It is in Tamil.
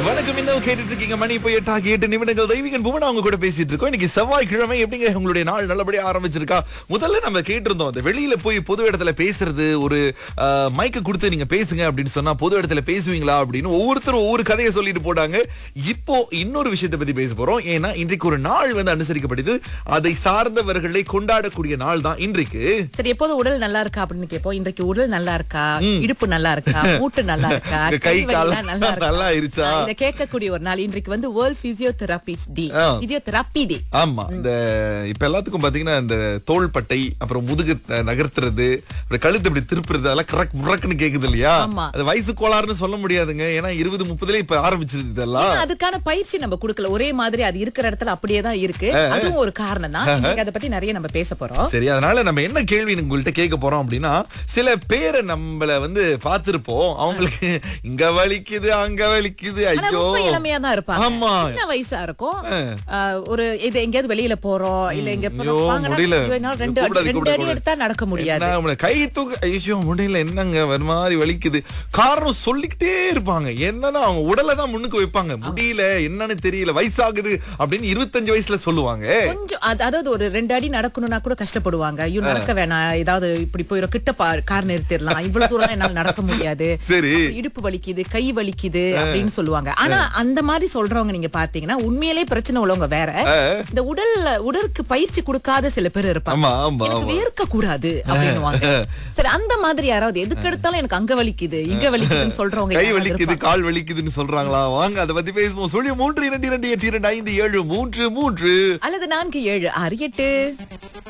வணக்கம் இன்னும் கேட்டுட்டு இருக்கீங்க மணி இப்போ எட்டாகி எட்டு நிமிடங்கள் தெய்வீகன் புவனா அவங்க கூட பேசிட்டு இருக்கோம் இன்னைக்கு செவ்வாய்க்கிழமை எப்படிங்க உங்களுடைய நாள் நல்லபடியா ஆரம்பிச்சிருக்கா முதல்ல நம்ம கேட்டிருந்தோம் அந்த வெளியில போய் பொது இடத்துல பேசுறது ஒரு மைக்க கொடுத்து நீங்க பேசுங்க அப்படின்னு சொன்னா பொது இடத்துல பேசுவீங்களா அப்படின்னு ஒவ்வொருத்தரும் ஒவ்வொரு கதையை சொல்லிட்டு போட்டாங்க இப்போ இன்னொரு விஷயத்தை பத்தி பேச போறோம் ஏன்னா இன்றைக்கு ஒரு நாள் வந்து அனுசரிக்கப்படுது அதை சார்ந்தவர்களை கொண்டாடக்கூடிய நாள் தான் இன்றைக்கு சரி எப்போதும் உடல் நல்லா இருக்கா அப்படின்னு கேட்போம் இன்றைக்கு உடல் நல்லா இருக்கா இடுப்பு நல்லா இருக்கா மூட்டு நல்லா இருக்கா கை, கை கால் வலிலாம் நல்லா இருக்கா நல்லா ஆயிருச்சா? ஆ, இத கேட்கக்கூடிய ஒரு நாள் இன்றைக்கு வந்து வேர்ல்ட் பிசியோதெரபிஸ் டே ஆ. பிசியோதெரப்பி டே ஆமா இந்த இப்ப எல்லாத்துக்கும் பாத்தீங்கன்னா இந்த தோள்பட்டை அப்புறம் முதுகு அஹ், நகர்த்துறது அப்புறம் கழுத்து இப்படி திருப்புறது அதெல்லாம் கரெக்ட் முறக்குன்னு கேக்குது இல்லையா ஆமா. அது வயசு கோளாறுன்னு சொல்ல முடியாதுங்க ஏன்னா இருபது முப்பதுல இப்ப ஆரம்பிச்சது இதெல்லாம் அதுக்கான பயிற்சி நம்ம கொடுக்கல ஒரே மாதிரி அது இருக்கிற இடத்துல அப்படியே தான் இருக்கு அதுவும் ஒரு காரணம் தான் இன்னைக்கு அதை பத்தி நிறைய நம்ம பேச போறோம் சரி அதனால நம்ம என்ன கேள்வி உங்கள்கிட்ட கேட்க போறோம் அப்படின்னா சில பேரை நம்மள வந்து பார்த்திருப்போம் அவங்களுக்கு இங்க வலிக்குது அங்க வலிக்குது ஆனா ஐயோ ரொம்ப இளமையா தான் இருப்பாங்க ஆமா சின்ன வயசா இருக்கும் ஆ, ஒரு இது எங்கேயாவது வெளியில போறோம் இல்ல எங்க ஐயோ, வாங்கினா முடியல. என்னால ரெண்டு அடி- கூப்பிடாது, ரெண்டு கூப்பிடாது, அடி எடுத்தா நடக்க முடியாது என்ன நம்மள கை தூக்க ஐயோ முடியல என்னங்க ஒரு மாதிரி வலிக்குது காரணம் சொல்லிக்கிட்டே இருப்பாங்க என்னன்னா அவங்க உடலை தான் முன்னுக்கு வைப்பாங்க முடியல என்னன்னு தெரியல வயசாகுது அப்படின்னு இருபத்தஞ்சு வயசுல சொல்லுவாங்க கொஞ்சம் அது- அதாவது ஒரு ரெண்டு அடி நடக்கணும்னா கூட கஷ்டப்படுவாங்க ஐயோ நடக்க வேணாம் ஏதாவது இப்படி போயிடும் கிட்ட பா கார் நிறுத்திடலாம் இவ்வளவு தூரம் என்னால நடக்க முடியாது சரி அப்புறம் இடுப்பு வலிக்குது கை வலிக்குது அப்படின்னு சொல்லுவாங்க ஆனா அந்த மாதிரி சொல்றவங்க நீங்க பாத்தீங்கன்னா உண்மையிலே பிரச்சனை உள்ளவங்க வேற இந்த உடல்ல உடலுக்கு பயிற்சி கொடுக்காத சில பேர் இருப்பாங்க ஆமா ஆமா எனக்கு ஆமா வேர்க்க கூடாது அப்படின்னுவாங்க சரி அந்த மாதிரி யாராவது எதுக்கு எடுத்தாலும் எனக்கு அங்க வலிக்குது இங்க வலிக்குதுன்னு சொல்றவங்க கை யாராவது வலிக்குது இருப்பாங்க. கால் வலிக்குதுன்னு சொல்றாங்களா வாங்க அதை பத்தி பேசுவோம் சொல்லி மூன்று இரண்டு இரண்டு எட்டு இரண்டு ஐந்து ஏழு மூன்று மூன்று அல்லது நான்கு ஏழு ஆறு எட்டு